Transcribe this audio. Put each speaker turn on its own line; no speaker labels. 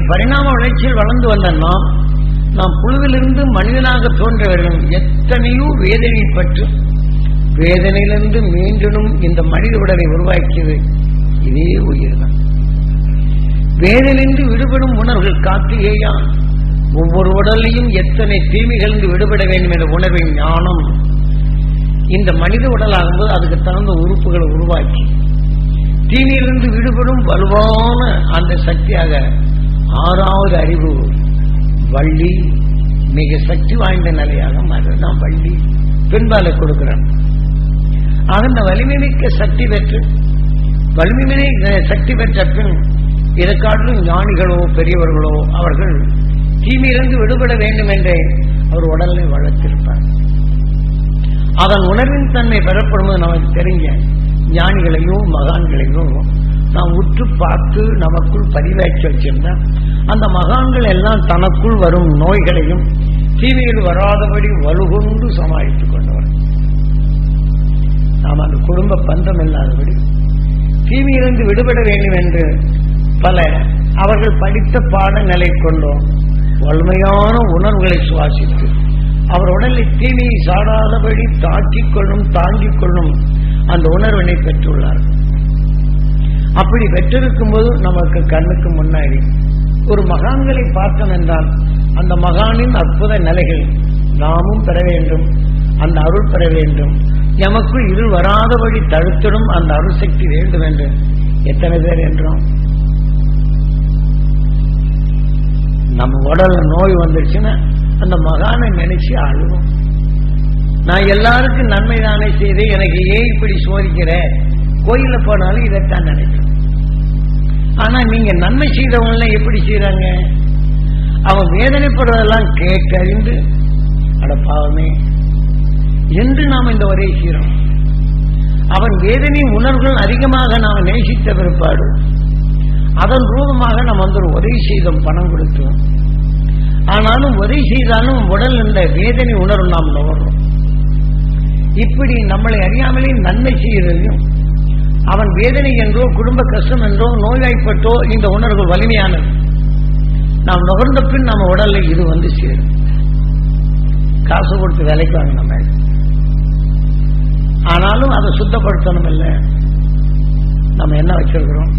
பரிணாம வளர்ச்சியில் வளர்ந்து வந்த நாம் நாம் புழுவிலிருந்து மனிதனாக தோன்றவர்கள் எத்தனையோ வேதனை பற்று வேதனையிலிருந்து மீண்டும் இந்த மனித உடலை உருவாக்கியது இதே உயிர் தான் வேதனின்று விடுபடும் உணர்வுகள் காத்தியேயா ஒவ்வொரு உடலையும் எத்தனை தீமைகளிலிருந்து விடுபட வேண்டும் என்ற உணர்வின் ஞானம் இந்த மனித உடலாகும்போது அதுக்கு தகுந்த உறுப்புகளை உருவாக்கி தீமையிலிருந்து விடுபடும் வலுவான அந்த சக்தியாக ஆறாவது அறிவு வள்ளி மிக சக்தி வாய்ந்த நிலையாக மாறுதான் வள்ளி பெண்பாலை கொடுக்கிறான் ஆக இந்த வலிமை மிக்க சக்தி பெற்று வலிமை சக்தி பெற்ற பின் இதை காட்டிலும் ஞானிகளோ பெரியவர்களோ அவர்கள் தீமையிலிருந்து விடுபட வேண்டும் என்றே அவர் உடலை வளர்த்திருப்பார் அதன் உணர்வின் தன்மை பெறப்படும்போது நமக்கு தெரிஞ்ச ஞானிகளையோ மகான்களையோ நாம் உற்று பார்த்து நமக்குள் பதிவாக்கி வச்சிருந்தா அந்த மகான்கள் எல்லாம் தனக்குள் வரும் நோய்களையும் தீமையில் வராதபடி வலுகொண்டு சமாளித்துக் கொண்டவர் நாம் அந்த குடும்ப பந்தம் இல்லாதபடி தீமையிலிருந்து விடுபட வேண்டும் என்று பல அவர்கள் படித்த பாடங்களை கொண்டோம் வலிமையான உணர்வுகளை சுவாசித்து அவர் உடலில் தீமையை சாடாதபடி தாக்கிக் கொள்ளும் தாங்கிக் கொள்ளும் அந்த உணர்வினை பெற்றுள்ளார் அப்படி பெற்றிருக்கும் போது நமக்கு கண்ணுக்கு முன்னாடி ஒரு மகான்களை பார்த்தோம் என்றால் அந்த மகானின் அற்புத நிலைகள் நாமும் பெற வேண்டும் அந்த அருள் பெற வேண்டும் எமக்குள் இருள் வராதபடி தடுத்திடும் அந்த அருள் சக்தி வேண்டும் என்று எத்தனை பேர் என்றோம் நம்ம உடல்ல நோய் வந்துருச்சுன்னா அந்த மகானை நினைச்சு அழுவோம் நான் எல்லாருக்கும் நன்மை தானே செய்து எனக்கு ஏன் இப்படி சோதிக்கிற கோயில போனாலும் இதைத்தான் நினைக்கிறேன் ஆனா நீங்க நன்மை செய்தவங்க எப்படி செய்யறாங்க அவன் வேதனைப்படுறதெல்லாம் கேட்டறிந்து அட பாவமே என்று நாம் இந்த உரையை செய்கிறோம் அவன் வேதனை உணர்வுகள் அதிகமாக நாம் நேசித்த பிற்பாடு அதன் ரூபமாக நாம் வந்து ஒரு உதவி செய்தோம் பணம் கொடுத்தோம் ஆனாலும் உதவி செய்தாலும் உடல் இந்த வேதனை உணர்வு நாம் நுகர்றோம் இப்படி நம்மளை அறியாமலே நன்மை செய்கிறதையும் அவன் வேதனை என்றோ குடும்ப கஷ்டம் என்றோ நோய்வாய்ப்பட்டோ இந்த உணர்வு வலிமையானது நாம் நுகர்ந்த பின் நம்ம உடல்ல இது வந்து சேரும் காசு கொடுத்து வேலைக்கு வாங்க நம்ம ஆனாலும் அதை சுத்தப்படுத்தணும் இல்லை நம்ம என்ன வச்சிருக்கிறோம்